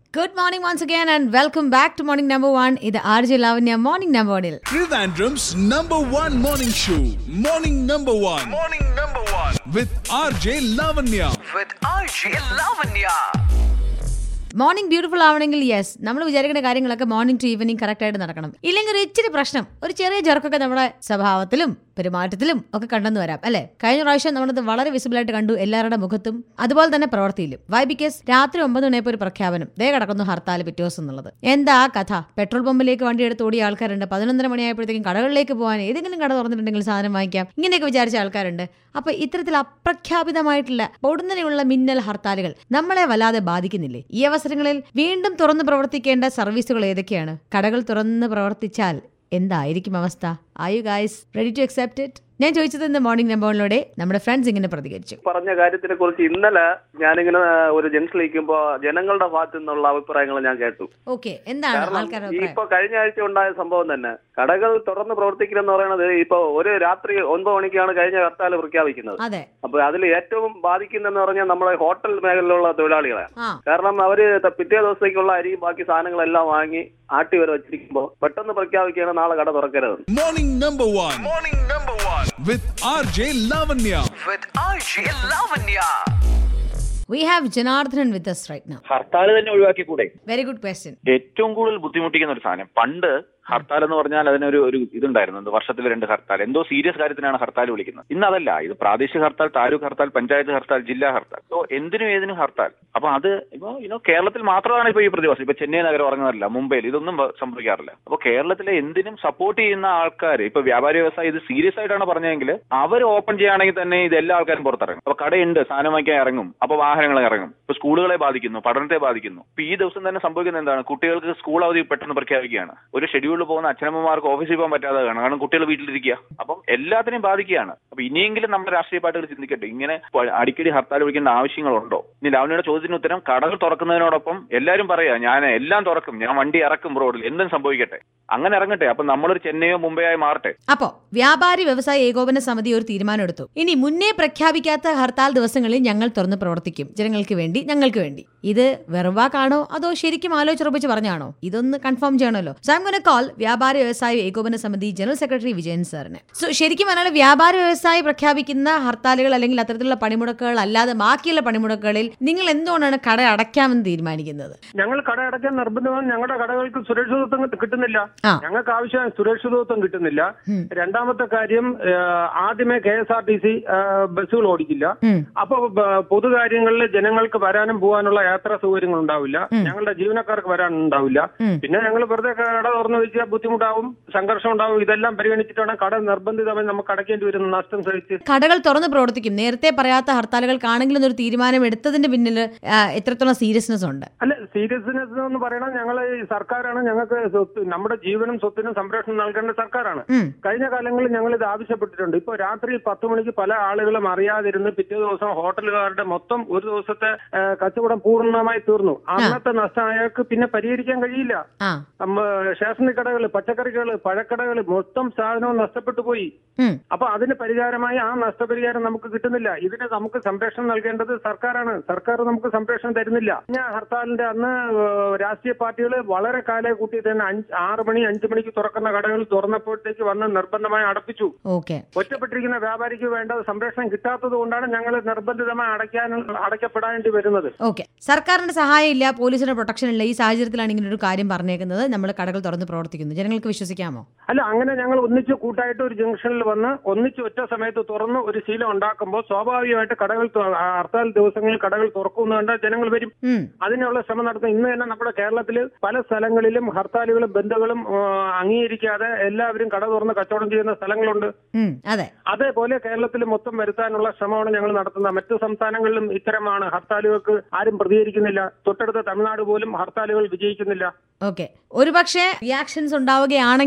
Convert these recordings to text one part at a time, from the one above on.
Good morning once again and welcome back to morning number one ഇത് R J Lavanya morning number വണിൽ Trivandrum's number one morning show, Morning Number One, Morning number one with RJ Lavanya. with RJ Lavanya. Morning beautiful ആവണമെങ്കിൽ yes നമ്മൾ വിചാരിക്കുന്ന കാര്യങ്ങളൊക്കെ morning to evening correct ആയിട്ട് നടക്കണം ഇല്ലെങ്കിൽ ഒരു ഇച്ചിരി പ്രശ്നം ഒരു ചെറിയ ചെറുക്കൊക്കെ നമ്മുടെ സ്വഭാവത്തിലും പെരുമാറ്റത്തിലും ഒക്കെ കണ്ടെന്ന് വരാം അല്ലെ കഴിഞ്ഞ പ്രാവശ്യം നമ്മളത് വളരെ വിസിബിൾ ആയിട്ട് കണ്ടു എല്ലാവരുടെ മുഖത്തും അതുപോലെ തന്നെ പ്രവൃത്തിയിലും വൈ ബിക്കോസ് രാത്രി ഒമ്പത് മണിയപ്പോൾ ഒരു പ്രഖ്യാപനം ദേ കിടക്കുന്നു ഹർത്താൽ പിറ്റേ ദിവസം എന്നുള്ളത് എന്താ ആ കഥ പെട്രോൾ പമ്പിലേക്ക് വണ്ടി എടുത്ത് ഓടിയ ആൾക്കാരുണ്ട് പതിനൊന്നര മണിയായപ്പോഴത്തേക്കും കടകളിലേക്ക് പോകാൻ ഏതെങ്കിലും കട തുറന്നിട്ടുണ്ടെങ്കിൽ സാധനം വാങ്ങിക്കാം ഇങ്ങനെയൊക്കെ വിചാരിച്ച ആൾക്കാരുണ്ട് അപ്പൊ ഇത്തരത്തിൽ അപ്രഖ്യാപിതമായിട്ടുള്ള പൊടുന്നനെയുള്ള മിന്നൽ ഹർത്താലുകൾ നമ്മളെ വല്ലാതെ ബാധിക്കുന്നില്ലേ ഈ അവസരങ്ങളിൽ വീണ്ടും തുറന്ന് പ്രവർത്തിക്കേണ്ട സർവീസുകൾ ഏതൊക്കെയാണ് കടകൾ തുറന്ന് പ്രവർത്തിച്ചാൽ എന്തായിരിക്കും അവസ്ഥ I you guys ready to accept it ഞാൻ ചോദിച്ചത് ഇന്ന് മോർണിംഗ് നമ്പറിലൂടെ നമ്മുടെ ഫ്രണ്ട്സ് ഇങ്ങനെ പ്രതികരിച്ചു പറഞ്ഞ കാര്യത്തിനെ കുറിച്ച് ഇന്നലെ ഞാനിങ്ങനെ ഒരു ജംഗ്ഷനിലിരിക്കുമ്പോ ജനങ്ങളുടെ ഭാഗത്തു നിന്നുള്ള അഭിപ്രായങ്ങൾ ഞാൻ കേട്ടു ഓക്കെ എന്താണ് കാരണം ആൾക്കാരുടെ ഈ അഭിപ്രായം ഇപ്പൊ കഴിഞ്ഞ ആഴ്ച ഉണ്ടായ സംഭവം തന്നെ കടകൾ തുറന്ന് പ്രവർത്തിക്കലെന്ന് പറയുന്നത് ഇപ്പൊ ഒരു രാത്രി ഒൻപത് മണിക്കാണ് കഴിഞ്ഞ ഹർത്താൽ പ്രഖ്യാപിക്കുന്നത് അതെ അപ്പൊ അതിൽ ഏറ്റവും ബാധിക്കുന്നെന്ന് പറഞ്ഞാൽ നമ്മുടെ ഹോട്ടൽ മേഖലയിലുള്ള തൊഴിലാളികളാണ് ആ കാരണം അവര് ത- പിറ്റേ ദിവസത്തേക്കുള്ള അരിയും ബാക്കി സാധനങ്ങളെല്ലാം വാങ്ങി ആട്ടി വരെ വെച്ചിരിക്കുമ്പോ പെട്ടെന്ന് പ്രഖ്യാപിക്കുകയാണ് നാളെ കട തുറക്കരുത് Morning Number One Morning number one with RJ Lavanya. with RJ Lavanya. We have Janardhanan with us right now hartal തന്നെ ഒഴിവാക്കിക്കൂടെ വെരി ഗുഡ് ക്വസ്റ്റ്യൻ ഏറ്റവും കൂടുതൽ ബുദ്ധിമുട്ടിക്കുന്ന ഒരു സാധനം പണ്ട് ഹർത്താൽ എന്ന് പറഞ്ഞാൽ അതിനൊരു ഒരു ഇതുണ്ടായിരുന്നു എന്ത് വർഷത്തിൽ രണ്ട് ഹർത്താൽ എന്തോ സീരിയസ് കാര്യത്തിനാണ് ഹർത്താൽ വിളിക്കുന്നത് ഇന്ന് അതല്ല ഇത് പ്രാദേശിക ഹർത്താൽ താലൂക്ക് ഹർത്താൽ പഞ്ചായത്ത് ഹർത്താൽ ജില്ലാ ഹർത്താൽ സോ എന്തിനും ഏതിനും ഹർത്താൽ അപ്പൊ അത് ഇപ്പൊ ഇനോ കേരളത്തിൽ മാത്രമാണ് ഇപ്പൊ ഈ പ്രതിഭാസം ഇപ്പൊ ചെന്നൈ നഗരം ഉറങ്ങുന്നില്ല മുംബൈയിൽ ഇതൊന്നും വ- സംഭവിക്കാറില്ല അപ്പൊ കേരളത്തിലെ എന്തിനും സപ്പോർട്ട് ചെയ്യുന്ന ആൾക്കാർ ഇപ്പൊ വ്യാപാരി വ്യവസായം ഇത് സീരിയസ് ആയിട്ടാണ് പറഞ്ഞതെങ്കിൽ അവർ ഓപ്പൺ ചെയ്യുകയാണെങ്കിൽ തന്നെ ഇത് എല്ലാ ആൾക്കാരും പുറത്തിറങ്ങും അപ്പൊ കടയുണ്ട് സാധനം വാങ്ങിക്കാൻ ഇറങ്ങും അപ്പൊ വാഹനങ്ങൾ ഇറങ്ങും ഇപ്പൊ സ്കൂളുകളെ ബാധിക്കുന്നു പഠനത്തെ ബാധിക്കുന്നു ഇപ്പൊ ഈ ദിവസം തന്നെ സംഭവിക്കുന്നത് എന്താണ് കുട്ടികൾക്ക് സ്കൂൾ അവധി പെട്ടെന്ന് പ്രഖ്യാപിക്കുകയാണ് ഒരു ഷെഡ്യൂളിൽ പോകുന്ന അച്ഛനമ്മമാർക്ക് ഓഫീസിൽ പോകാൻ പറ്റാതെ കാണും കാരണം കുട്ടികൾ വീട്ടിലിരിക്കുക അപ്പം എല്ലാത്തിനെയും ബാധിക്കുകയാണ് അപ്പൊ ഇനിയെങ്കിലും നമ്മുടെ രാഷ്ട്രീയ പാർട്ടികൾ ചിന്തിക്കട്ടെ ഇങ്ങനെ പ- അടിക്കടി ഹർത്താൽ വിളിക്കേണ്ട ആവശ്യങ്ങളുണ്ടോ ഇനി ലാവണിയുടെ ചോദ്യത്തിന് ഉത്തരം കടകൾ തുറക്കുന്നതിനോടൊപ്പം എല്ലാവരും പറയാ ഞാൻ എല്ലാം തുറക്കും ഞാൻ വണ്ടി ഇറക്കും റോഡിൽ എന്തും സംഭവിക്കട്ടെ അങ്ങനെ ഇറങ്ങട്ടെ അപ്പൊ നമ്മളൊരു ചെന്നൈയോ മുംബൈയോ ആയി മാറട്ടെ അപ്പോ വ്യാപാരി വ്യവസായ ഏകോപന സമിതി ഒരു തീരുമാനമെടുത്തു ഇനി മുന്നേ പ്രഖ്യാപിക്കാത്ത ഹർത്താൽ ദിവസങ്ങളിൽ ഞങ്ങൾ തുറന്ന് പ്രവർത്തിക്കും ജനങ്ങൾക്ക് വേണ്ടി ഞങ്ങൾക്ക് വേണ്ടി ഇത് വെറുവാക്കാണോ അതോ ശരിക്കും ആലോചിച്ചുറപ്പിച്ച് പറഞ്ഞാണോ ഇതൊന്ന് കൺഫേം ചെയ്യണമല്ലോ സോ ഐം ഗോന കോൾ വ്യാപാര വ്യവസായ ഏകോപന സമിതി ജനറൽ സെക്രട്ടറി വിജയൻ സാറിന് സോ ശരിക്കും പറഞ്ഞാൽ വ്യാപാര വ്യവസായി പ്രഖ്യാപിക്കുന്ന ഹർത്താലുകൾ അല്ലെങ്കിൽ അത്തരത്തിലുള്ള പണിമുടക്കുകൾ അല്ലാതെ ബാക്കിയുള്ള പണിമുടക്കുകളിൽ നിങ്ങൾ എന്തുകൊണ്ടാണ് കട അടയ്ക്കാമെന്ന് തീരുമാനിക്കുന്നത് ഞങ്ങൾ കട അടയ്ക്കാൻ നിർബന്ധമാണ് ഞങ്ങളുടെ കടകൾക്ക് സുരക്ഷിതത്വം കിട്ടുന്നില്ല ആ. ഞങ്ങൾക്ക് ആവശ്യമായ സുരക്ഷിതത്വം കിട്ടുന്നില്ല രണ്ടാമത്തെ കാര്യം ആ, ആദ്യമേ K S R T C ബസ്സുകൾ ഓടിക്കില്ല ഉം. അപ്പൊ ബ- പൊതുകാര്യങ്ങളിൽ ജനങ്ങൾക്ക് വരാനും പോകാനുള്ള യാത്രാ സൗകര്യങ്ങൾ ഉണ്ടാവില്ല ഞങ്ങളുടെ ജീവനക്കാർക്ക് വരാൻ ഉണ്ടാവില്ല പിന്നെ ഞങ്ങൾ വെറുതെ കട തുറന്നു വെച്ചാൽ ബുദ്ധിമുട്ടാവും സംഘർഷം ഉണ്ടാവും ഇതെല്ലാം പരിഗണിച്ചിട്ടാണ് കട നിർബന്ധിതമായി നമുക്ക് അടയ്ക്കേണ്ടി വരുന്ന നഷ്ടം സഹിച്ച് കടകൾ തുറന്ന് പ്രവർത്തിക്കും നേരത്തെ പറയാത്ത ഹർത്താലുകൾക്കാണെങ്കിലും ഒരു തീരുമാനം എടുത്തതിന്റെ പിന്നിൽ ആ, എത്രത്തോളം സീരിയസ്നെസ് ഉണ്ട് അല്ല സീരിയസ്നെസ് എന്ന് പറയണം ഞങ്ങൾ ഈ സർക്കാരാണ് ഞങ്ങൾക്ക് സ്വത്ത് നമ്മുടെ ജീവനും സ്വത്തിനും സംരക്ഷണം നൽകേണ്ട സർക്കാരാണ് ഉം. കഴിഞ്ഞ കാലങ്ങളിൽ ഞങ്ങൾ ഇത് ആവശ്യപ്പെട്ടിട്ടുണ്ട് ഇപ്പൊ രാത്രി പത്ത് മണിക്ക് പല ആളുകളും അറിയാതിരുന്ന് പിറ്റേ ദിവസം ഹോട്ടലുകാരുടെ മൊത്തം ഒരു ദിവസത്തെ ആ, കച്ചവടം പൂർണ്ണമായി തീർന്നു അന്നത്തെ നഷ്ടം അയാൾക്ക് പിന്നെ പരിഹരിക്കാൻ കഴിയില്ല ആ നമ്മ സ്റ്റേഷനറി കടകൾ പച്ചക്കറികൾ പഴക്കടകൾ മൊത്തം സാധനവും നഷ്ടപ്പെട്ടു പോയി ഉം. അപ്പൊ അതിന് പരിഹാരമായി ആ നഷ്ടപരിഹാരം നമുക്ക് കിട്ടുന്നില്ല ഇതിന് നമുക്ക് സംരക്ഷണം നൽകേണ്ടത് സർക്കാരാണ് സർക്കാർ നമുക്ക് സംരക്ഷണം തരുന്നില്ല ഞാൻ ഹർത്താലിന്റെ അന്ന് ഏഹ്, രാഷ്ട്രീയ പാർട്ടികൾ വളരെ കാലേ കൂട്ടി തന്നെ അഞ്ച് ആറ് മണി അഞ്ചു മണിക്ക് തുറക്കുന്ന കടകൾ തുറന്നപ്പോഴത്തേക്ക് വന്ന് നിർബന്ധമായി അടപ്പിച്ചു ഓക്കെ ഒറ്റപ്പെട്ടിരിക്കുന്ന വ്യാപാരിക്ക് വേണ്ട സംരക്ഷണം കിട്ടാത്തത് കൊണ്ടാണ് ഞങ്ങൾ നിർബന്ധിതമായി അടയ്ക്കാൻ അടയ്ക്കപ്പെടേണ്ടി വരുന്നത് ഓക്കെ സർക്കാരിന്റെ സഹായം ഇല്ല പോലീസിന്റെ പ്രൊട്ടക്ഷൻ ഇല്ല ഈ സാഹചര്യത്തിലാണ് ഇങ്ങനെ ഒരു കാര്യം പറഞ്ഞേക്കുന്നത് നമ്മൾ കടകൾ തുറന്ന് പ്രവർത്തിക്കുന്നു ജനങ്ങൾക്ക് വിശ്വസിക്കാമോ അല്ല അങ്ങനെ ഞങ്ങൾ ഒന്നിച്ച് കൂട്ടായിട്ട് ഒരു ജംഗ്ഷനിൽ വന്ന് ഒന്നിച്ച് ഒറ്റ സമയത്ത് തുറന്ന് ഒരു ശീലം ഉണ്ടാക്കുമ്പോൾ സ്വാഭാവികമായിട്ട് കടകൾ തു- ആ ഹർത്താൽ ദിവസങ്ങളിൽ കടകൾ തുറക്കുന്നു കണ്ടാൽ ജനങ്ങൾ വരും ഉം. അതിനുള്ള ശ്രമം നടത്തും ഇന്ന് തന്നെ നമ്മുടെ കേരളത്തിൽ പല സ്ഥലങ്ങളിലും ഹർത്താലുകളും ബന്ധുക്കളും ആ, അംഗീകരിക്കാതെ എല്ലാവരും കട തുറന്ന് കച്ചവടം ചെയ്യുന്ന സ്ഥലങ്ങളുണ്ട് ഉം, അതെ അതേപോലെ കേരളത്തിൽ മൊത്തം വരുത്താനുള്ള ശ്രമമാണ് ഞങ്ങൾ നടത്തുന്നത് മറ്റു സംസ്ഥാനങ്ങളിലും ഇത്തരമാണ് ഹർത്താലുകൾക്ക് ആരും പ്രതികരിക്കുന്നില്ല തൊട്ടടുത്ത തമിഴ്നാട് പോലും ഹർത്താലുകൾ വിജയിക്കുന്നില്ല ഓക്കെ ഒരുപക്ഷെ റിയാക്ഷൻസ് ഉണ്ടാവുകയാണെങ്കിൽ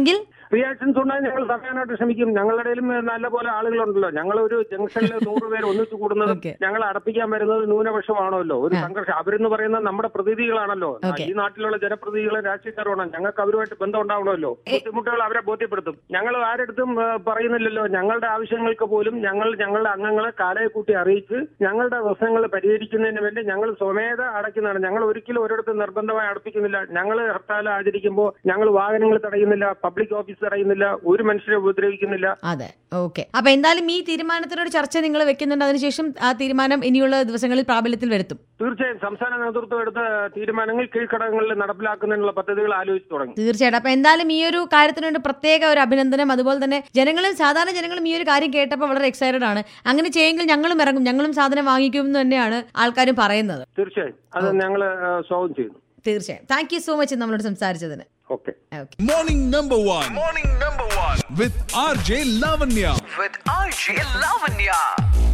റിയാക്ഷൻസ് ഉണ്ടായി ഞങ്ങൾ തടയാനായിട്ട് ശ്രമിക്കും ഞങ്ങളുടെ ഇടയിലും നല്ല പോലെ ആളുകളുണ്ടല്ലോ ഞങ്ങൾ ഒരു ജംഗ്ഷനിൽ നൂറ് പേര് ഒന്നിച്ചു കൂടുന്നത് Okay. ഞങ്ങൾ അടപ്പിക്കാൻ വരുന്നത് ന്യൂനപക്ഷമാണല്ലോ ഒരു സംഘർഷം അവരെന്ന് പറയുന്നത് നമ്മുടെ പ്രതിനിധികളാണല്ലോ Okay. ഈ നാട്ടിലുള്ള ജനപ്രതിനിധികളും രാഷ്ട്രീയക്കാരുമാണ് ഞങ്ങൾക്ക് അവരുമായിട്ട് ബന്ധം ഉണ്ടാവണമല്ലോ ബുദ്ധിമുട്ടുകൾ അവരെ ബോധ്യപ്പെടുത്തും ഞങ്ങൾ ആരെടുത്തും ആ, പറയുന്നില്ലല്ലോ ഞങ്ങളുടെ ആവശ്യങ്ങൾക്ക് പോലും ഞങ്ങൾ ഞങ്ങളുടെ അംഗങ്ങളെ കാലയെ കൂട്ടി അറിയിച്ച് ഞങ്ങളുടെ പ്രശ്നങ്ങൾ പരിഹരിക്കുന്നതിന് വേണ്ടി ഞങ്ങൾ സ്വമേധ അടയ്ക്കുന്നതാണ് ഞങ്ങൾ ഒരിക്കലും ഒരിടത്തും നിർബന്ധമായി അടപ്പിക്കുന്നില്ല ഞങ്ങൾ ഹർത്താൽ ആചരിക്കുമ്പോൾ ഞങ്ങൾ വാഹനങ്ങൾ തടയുന്നില്ല പബ്ലിക് ഓഫീസ് തടയുന്നില്ല ഒരു മനുഷ്യരെ ഉപദ്രവിക്കുന്നില്ല അതെ ഓക്കെ അപ്പൊ എന്തായാലും ഈ തീരുമാനത്തിനൊരു ചർച്ച നിങ്ങൾ വെക്കുന്നുണ്ട് അതിനുശേഷം ആ തീരുമാനം ഇനിയുള്ള ദിവസങ്ങളിൽ പ്രാബല്യത്തിൽ വരുത്തും തീർച്ചയായും സംസ്ഥാന നേതൃത്വം എടുത്ത തീരുമാനങ്ങൾ കീഴ്ഘടകങ്ങളിൽ നടപ്പിലാക്കുന്നതിനുള്ള പദ്ധതികൾ ആലോചിച്ചു തുടങ്ങി തീർച്ചയായിട്ടും അപ്പൊ എന്തായാലും ഈ ഒരു കാര്യത്തിന് വേണ്ടി പ്രത്യേക ഒരു അഭിനന്ദനം അതുപോലെ തന്നെ ജനങ്ങളും സാധാരണ ജനങ്ങളും ഈ ഒരു കാര്യം കേട്ടപ്പോൾ വളരെ എക്സൈറ്റഡ് ആണ് അങ്ങനെ ചെയ്യുമെങ്കിൽ ഞങ്ങളും ഇറങ്ങും ഞങ്ങളും സാധനം വാങ്ങിക്കും എന്ന് തന്നെയാണ് ആൾക്കാരും പറയുന്നത് തീർച്ചയായും അത് ഞങ്ങൾ സ്വാഗതം ചെയ്യുന്നു തീർച്ചയായും താങ്ക് യു സോ മച്ച് നമ്മളോട് സംസാരിച്ചതിന് okay okay Morning number one Morning number one with RJ Lavanya. with RJ Lavanya.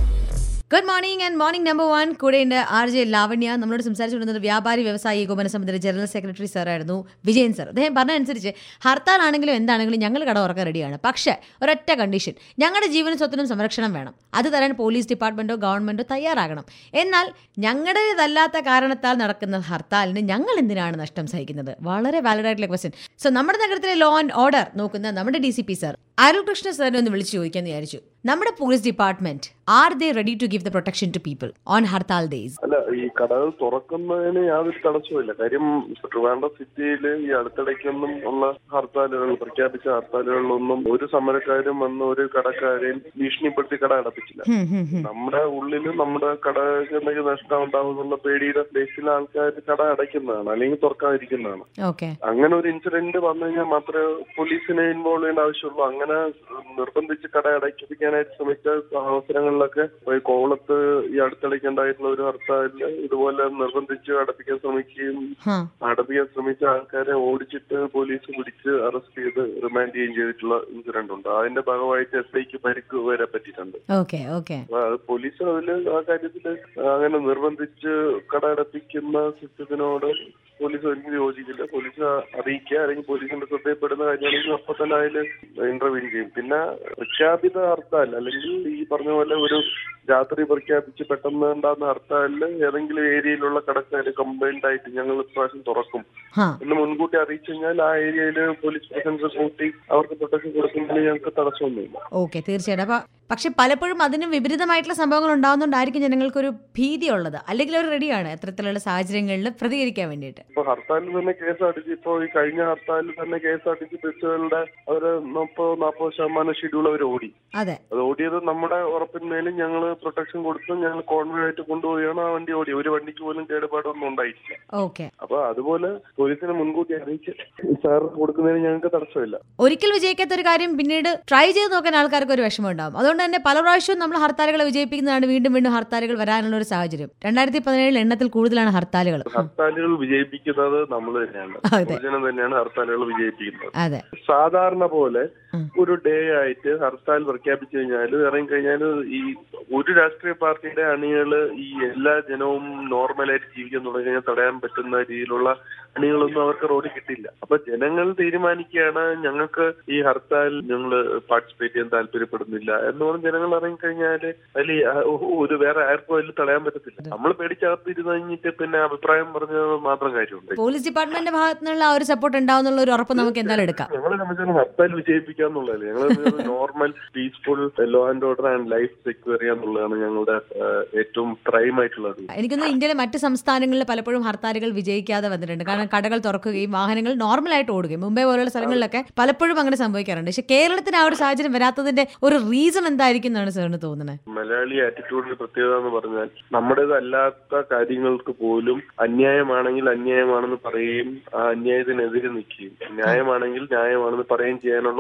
Good morning and morning number one കൂടെയുണ്ട് ആർ ജെ ലാവണ്യ നമ്മളോട് സംസാരിച്ചുകൊണ്ടിരുന്നത് വ്യാപാരി വ്യവസായി ഏകോപന സമിതിയുടെ ജനറൽ സെക്രട്ടറി സാറായിരുന്നു വിജയൻ സർ അദ്ദേഹം പറഞ്ഞതനുസരിച്ച് ഹർത്താലാണെങ്കിലും എന്താണെങ്കിലും ഞങ്ങൾ കട ഉറക്കാൻ റെഡിയാണ് പക്ഷേ ഒരൊറ്റ കണ്ടീഷൻ ഞങ്ങളുടെ ജീവനും സ്വത്തിനും സംരക്ഷണം വേണം അത് തരാൻ പോലീസ് ഡിപ്പാർട്ട്മെന്റോ ഗവൺമെന്റോ തയ്യാറാകണം എന്നാൽ ഞങ്ങളുടേതല്ലാത്ത കാരണത്താൽ നടക്കുന്ന ഹർത്താലിന് ഞങ്ങൾ എന്തിനാണ് നഷ്ടം സഹിക്കുന്നത് വളരെ വാലിഡ് ആയിട്ടുള്ള ക്വസ്റ്റ്യൻ സോ നമ്മുടെ നഗരത്തിലെ ലോ ആൻഡ് ഓർഡർ നോക്കുന്ന നമ്മുടെ D C P sir Arulkrishna സാറിനെ ഒന്ന് വിളിച്ചു ചോദിക്കാന്ന് വിചാരിച്ചു നമ്മുടെ police department are they ready to give the protection to people on hartal days അല്ല ഈ കടകൾ തുറക്കുന്നതിന് യാതൊരു തടസ്സവുമില്ല കാര്യം ട്രിവാൻഡ്രം സിറ്റിയിൽ ഈ അടുത്തിടയ്ക്കൊന്നും ഉള്ള ഹർത്താലുകൾ പ്രഖ്യാപിച്ച ഹർത്താലുകളിലൊന്നും ഒരു സമരക്കാരും വന്ന് ഒരു കടക്കാരെയും ഭീഷണിപ്പെടുത്തി കട അടപ്പിച്ചില്ല നമ്മുടെ ഉള്ളിൽ നമ്മുടെ കടക്ക് എന്തെങ്കിലും നഷ്ടം ഉണ്ടാവും എന്നുള്ള പേടിയുടെ ബേസിൽ ആൾക്കാർ കട അടയ്ക്കുന്നതാണ് അല്ലെങ്കിൽ തുറക്കാതിരിക്കുന്നതാണ് ഓക്കെ അങ്ങനെ ഒരു ഇൻസിഡന്റ് വന്നു കഴിഞ്ഞാൽ മാത്രമേ പോലീസിനെ ഇൻവോൾവ് ചെയ്യേണ്ട ആവശ്യമുള്ളൂ അങ്ങനെ നിർബന്ധിച്ച് കട അടയ്പ്പിക്കാനായിട്ട് ശ്രമിച്ച അവസരങ്ങളിലൊക്കെ ഈ കോവളത്ത് ഈ അടുത്തിടയ്ക്ക് ഉണ്ടായിട്ടുള്ള ഒരു ഹർത്താലില് ഇതുപോലെ നിർബന്ധിച്ച് അടപ്പിക്കാൻ ശ്രമിക്കുകയും അടപ്പിക്കാൻ ശ്രമിച്ച ആൾക്കാരെ ഓടിച്ചിട്ട് പോലീസ് പിടിച്ച് അറസ്റ്റ് ചെയ്ത് റിമാൻഡ് ചെയ്യുകയും ചെയ്തിട്ടുള്ള ഇൻസിഡന്റ് ഉണ്ട് അതിന്റെ ഭാഗമായിട്ട് എസ് ഐക്ക് പരിക്ക് വരെ പറ്റിയിട്ടുണ്ട് ഓക്കെ ഓക്കെ അപ്പൊ അത് പോലീസ് അതില് ആ കാര്യത്തില് അങ്ങനെ നിർബന്ധിച്ച് കട അടപ്പിക്കുന്ന സിസ്റ്റത്തിനോട് പോലീസ് ഒരിക്കലും യോജിക്കില്ല പോലീസ് അറിയിക്കുക അല്ലെങ്കിൽ പോലീസിന്റെ ശ്രദ്ധയിൽപ്പെടുന്ന കാര്യമാണെങ്കിൽ അപ്പൊ തന്നെ അതിൽ ഇന്റർവ്യൂ ചെയ്യും പിന്നെ പ്രഖ്യാപിത ഹർത്താൽ അല്ലെങ്കിൽ ഈ പറഞ്ഞ പോലെ ഒരു രാത്രി പ്രഖ്യാപിച്ച് പെട്ടെന്ന് ഉണ്ടാകുന്ന ഹർത്താലില് ഏതെങ്കിലും ഏരിയയിലുള്ള കടക്കാര് കമ്പൈൻഡ് ആയിട്ട് ഞങ്ങൾ ഇപ്രാവശ്യം തുറക്കും ഹാ എന്ന് മുൻകൂട്ടി അറിയിച്ചു കഴിഞ്ഞാൽ ആ ഏരിയയിൽ പോലീസ് പ്രസൻസ് കൂട്ടി അവർക്ക് പ്രൊട്ടക്ഷൻ കൊടുക്കുന്നതിന് ഞങ്ങൾക്ക് തടസ്സമൊന്നുമില്ല ഓക്കെ തീർച്ചയായിട്ടും അപ്പൊ പക്ഷെ പലപ്പോഴും അതിന് വിപരീതമായിട്ടുള്ള സംഭവങ്ങൾ ഉണ്ടാകുന്നതുകൊണ്ടായിരിക്കും ജനങ്ങൾക്കൊരു ഭീതി ഉള്ളത് അല്ലെങ്കിൽ അവർ റെഡിയാണ് അത്തരത്തിലുള്ള സാഹചര്യങ്ങളിൽ പ്രതികരിക്കാൻ വേണ്ടിയിട്ട് ഇപ്പൊ ഹർത്താലിൽ തന്നെ കേസ് അടിച്ച് ഇപ്പൊ ഈ കഴിഞ്ഞ ഹർത്താലിൽ തന്നെ കേസ് അടിച്ച് ബസ്സുകളുടെ അവര് മുപ്പത് നാൽപ്പത് ശതമാനം ഷെഡ്യൂൾ അവർ ഓടി അതെ അത് ഓടിയത് നമ്മുടെ ഉറപ്പിന്മേലും ഞങ്ങൾ പ്രൊട്ടക്ഷൻ കൊടുത്ത് ഞങ്ങൾ കോൺവേ ആയിട്ട് കൊണ്ടുപോവുകയാണ് ആ വണ്ടി ഓടി ഒരു വണ്ടിക്ക് പോലും കേടുപാടൊന്നും ഉണ്ടായിട്ടില്ല ഓക്കെ അപ്പൊ അതുപോലെ പോലീസിനെ മുൻകൂട്ടി അറിയിച്ച് സാർ കൊടുക്കുന്നതിന് ഞങ്ങൾക്ക് തടസ്സമില്ല ഒരിക്കൽ വിജയിക്കാത്ത ഒരു കാര്യം പിന്നീട് ട്രൈ ചെയ്ത് നോക്കാൻ ആൾക്കാർക്ക് ഒരു വിഷമം ഉണ്ടാവും അതുകൊണ്ട് തന്നെ പല പ്രാവശ്യവും നമ്മൾ ഹർത്താലുകളെ വിജയിപ്പിക്കുന്നതാണ് വീണ്ടും വീണ്ടും ഹർത്താലുകൾ വരാനുള്ള ഒരു സാഹചര്യം രണ്ടായിരത്തി പതിനേഴിൽ എണ്ണത്തിൽ കൂടുതലാണ് ഹർത്താലുകൾ ഹർത്താലുകൾ വിജയിപ്പിക്കുന്നത് നമ്മൾ തന്നെയാണ് അതെ. പൊതുജനം തന്നെയാണ് ഹർത്താലുകൾ വിജയിപ്പിക്കുന്നത് അതെ സാധാരണ പോലെ ഉം. ഒരു ഡേ ആയിട്ട് ഹർത്താൽ പ്രഖ്യാപിച്ചു കഴിഞ്ഞാൽ ഇറങ്ങി കഴിഞ്ഞാൽ ഈ ഒരു രാഷ്ട്രീയ പാർട്ടിയുടെ അണികള് ഈ എല്ലാ ജനവും നോർമലായിട്ട് ജീവിക്കാൻ തുടങ്ങി കഴിഞ്ഞാൽ തടയാൻ പറ്റുന്ന രീതിയിലുള്ള അണികളൊന്നും അവർക്ക് റോഡിൽ കിട്ടില്ല അപ്പൊ ജനങ്ങൾ തീരുമാനിക്കുകയാണ് ഞങ്ങൾക്ക് ഈ ഹർത്താൽ ഞങ്ങൾ പാർട്ടിസിപ്പേറ്റ് ചെയ്യാൻ താല്പര്യപ്പെടുന്നില്ല എന്ന് പറഞ്ഞ് ജനങ്ങൾ ഇറങ്ങി കഴിഞ്ഞാല് അതിൽ ഒരു വേറെ ആർക്കും അതിൽ തടയാൻ പറ്റത്തില്ല നമ്മൾ പേടിച്ചകത്തിരുന്ന് കഴിഞ്ഞിട്ട് പിന്നെ അഭിപ്രായം പറഞ്ഞത് മാത്രം കാര്യമുണ്ട് പോലീസ് ഡിപ്പാർട്ട്മെന്റിന്റെ ഭാഗത്തു നിന്നുള്ള ആ ഒരു സപ്പോർട്ട് ഉണ്ടാവുന്നുള്ള ഒരു ഉറപ്പ് നമുക്ക് എന്തായാലും എടുക്കാം ഞങ്ങളെ സംബന്ധിച്ചാൽ ഹർത്താൽ വിജയിപ്പിക്കാന്നുള്ളതല്ലേ ഞങ്ങൾ normal peaceful law and order and life secure ചെയ്യാന്നുള്ളതാണ് ഞങ്ങളുടെ ഏഹ്, ഏറ്റവും പ്രൈം ആയിട്ടുള്ളത് എനിക്കൊന്ന് ഇന്ത്യയിലെ മറ്റ് സംസ്ഥാനങ്ങളിൽ പലപ്പോഴും ഹർത്താലുകൾ വിജയിക്കാതെ വന്നിട്ടുണ്ട് കാരണം കടകൾ തുറക്കുകയും വാഹനങ്ങൾ നോർമലായിട്ട് ഓടുകയും മുംബൈ പോലുള്ള സ്ഥലങ്ങളിലൊക്കെ പലപ്പോഴും അങ്ങനെ സംഭവിക്കാറുണ്ട് പക്ഷെ കേരളത്തിന് ആ ഒരു സാഹചര്യം വരാത്തതിന്റെ ഒരു റീസൺ എന്തായിരിക്കും എന്നാണ് സാറിന് തോന്നുന്നത് മലയാളി ആറ്റിറ്റ്യൂഡിന്റെ പ്രത്യേകത എന്ന് പറഞ്ഞാൽ നമ്മുടേതല്ലാത്ത കാര്യങ്ങൾക്ക് പോലും അന്യായമാണെങ്കിൽ അന്യായമാണെന്ന് പറയുകയും ആ അന്യായത്തിനെതിരെ നിൽക്കുകയും ന്യായമാണെങ്കിൽ ന്യായമാണെന്ന് പറയുകയും ചെയ്യാനുള്ള ഒരു ആറ്റിറ്റ്യൂഡ്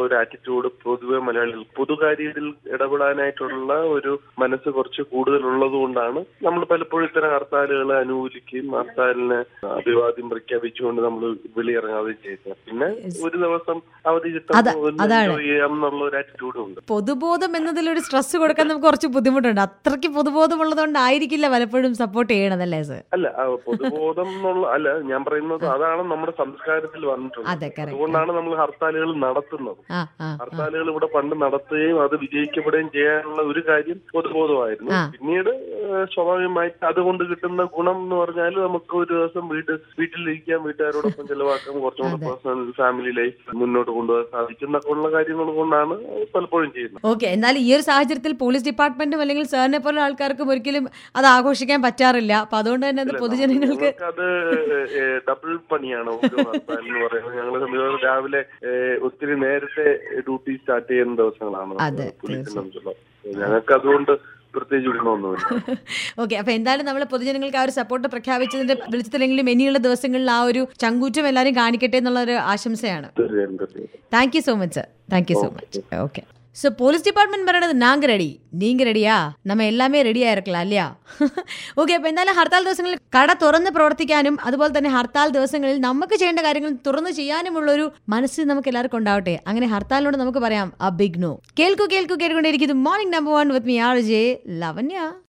ആറ്റിറ്റ്യൂഡ് പൊതുവെ മലയാളികൾ പൊതുകാര്യത്തിൽ ഇടപെടാനായിട്ടുള്ള ഒരു മനസ്സ് കുറച്ച് കൂടുതലുള്ളത് കൊണ്ടാണ് നമ്മൾ പലപ്പോഴും ഇത്തരം ഹർത്താലുകളെ അനുകൂലിക്കുകയും ഹർത്താലിന് അഭിവാദ്യം പ്രഖ്യാപിച്ചുകൊണ്ട് നമ്മൾ വെളിയിറങ്ങാതെയും ചെയ്യുന്നത് പിന്നെ ഒരു ദിവസം അവധി അത- കിട്ടുമ്പോൾ അതാണ്. എൻജോയ് ചെയ്യാം എന്നുള്ള ഒരു ആറ്റിറ്റ്യൂഡും ഉണ്ട് പൊതുബോധം എന്നതിലൊരു സ്ട്രെസ് കൊടുക്കാൻ നമുക്ക് കുറച്ച് ബുദ്ധിമുട്ടുണ്ട് അത്രയ്ക്ക് പൊതുബോധമുള്ളതുകൊണ്ടായിരിക്കില്ല പലപ്പോഴും സപ്പോർട്ട് ചെയ്യണതല്ലേ സർ അല്ല ആ, പൊതുബോധം എന്നുള്ള അല്ല ഞാൻ പറയുന്നത് അതാണ് നമ്മുടെ സംസ്കാരത്തിൽ വന്നിട്ടുള്ളത് അതെ, correct. അതുകൊണ്ടാണ് നമ്മൾ ഹർത്താലുകൾ നടത്തുന്നത് ആ ആ ഹർത്താലുകൾ ഇവിടെ പണ്ട് നടത്തുകയും അത് വിജയിക്കപ്പെടുകയും ചെയ്യാനുള്ള ഒരു കാര്യം പൊതുബോധമായിരുന്നു ആ. പിന്നീട് ഏഹ്, സ്വാഭാവികമായിട്ട് അതുകൊണ്ട് കിട്ടുന്ന ഗുണം എന്ന് പറഞ്ഞാൽ നമുക്ക് ഒരു ദിവസം വീട് വീട്ടിലിരിക്കാൻ വീട്ടുകാരോടൊപ്പം ചെലവാക്കാൻ കുറച്ചും കൂടെ അതെ. പേഴ്സണൽ ഫാമിലി ലൈഫ് മുന്നോട്ട് കൊണ്ടുപോകാൻ സാധിക്കും എന്നൊക്കെ ഉള്ള കാര്യങ്ങൾ കൊണ്ടാണ് പലപ്പോഴും ചെയ്യുന്നത് ഓക്കെ എന്നാൽ ഈ ഒരു സാഹചര്യത്തിൽ പോലീസ് ഡിപ്പാർട്ട്മെന്റും അല്ലെങ്കിൽ സാറിനെ പോലുള്ള ആൾക്കാർക്കും ഒരിക്കലും അത് ആഘോഷിക്കാൻ പറ്റാറില്ല അപ്പൊ അതുകൊണ്ട് തന്നെ അത് പൊതുജനങ്ങൾക്ക് അത് ഡബിൾ പണിയാണ് നമുക്ക് ഹർത്താൽ എന്ന് പറയുന്നത് ഞങ്ങളെ സംബന്ധിച്ചിടത്തോളം രാവിലെ ഏഹ്, ഒത്തിരി നേരത്തെ ഡ്യൂട്ടി സ്റ്റാർട്ട് ചെയ്യുന്ന ദിവസങ്ങളാണ് അതെ, പോലീസിനെ സംബന്ധിച്ചിടത്തോളം ഞങ്ങൾക്ക് അതുകൊണ്ട് പ്രത്യേകിച്ച് ഗുണമൊന്നുമില്ല ഓക്കെ അപ്പൊ എന്തായാലും നമ്മൾ പൊതുജനങ്ങൾക്ക് ആ ഒരു സപ്പോർട്ട് പ്രഖ്യാപിച്ചതിന്റെ വെളിച്ചത്തിലെങ്കിലും ഇനിയുള്ള ദിവസങ്ങളിൽ ആ ഒരു ചങ്കൂറ്റം എല്ലാവരും കാണിക്കട്ടെ എന്നുള്ള ഒരു ആശംസയാണ് തീർച്ചയായും തീർച്ചയായും thank you so much sir thank you so much okay so police department പറയണത് നാങ്ക റെഡി നീങ്ക റെഡിയാ നമ്മ എല്ലാമേ റെഡി ആയിരിക്കല അല്ലയാ ഓക്കെ അപ്പോൾ എന്തായാലും ഹർത്താൽ ദിവസങ്ങളിൽ കട തുറന്ന് പ്രവർത്തിക്കാനും അതുപോലെ തന്നെ ഹർത്താൽ ദിവസങ്ങളിൽ നമുക്ക് ചെയ്യേണ്ട കാര്യങ്ങൾ തുറന്ന് ചെയ്യാനുമുള്ളൊരു മനസ്സ് നമുക്ക് എല്ലാവർക്കും ഉണ്ടാവട്ടെ അങ്ങനെ ഹർത്താലിനോട് നമുക്ക് പറയാം അ ബിഗ് നോ കേൾക്കൂ കേൾക്കൂ കേട്ടുകൊണ്ടിരിക്കുന്നത് morning number one with me R J ലവന്യ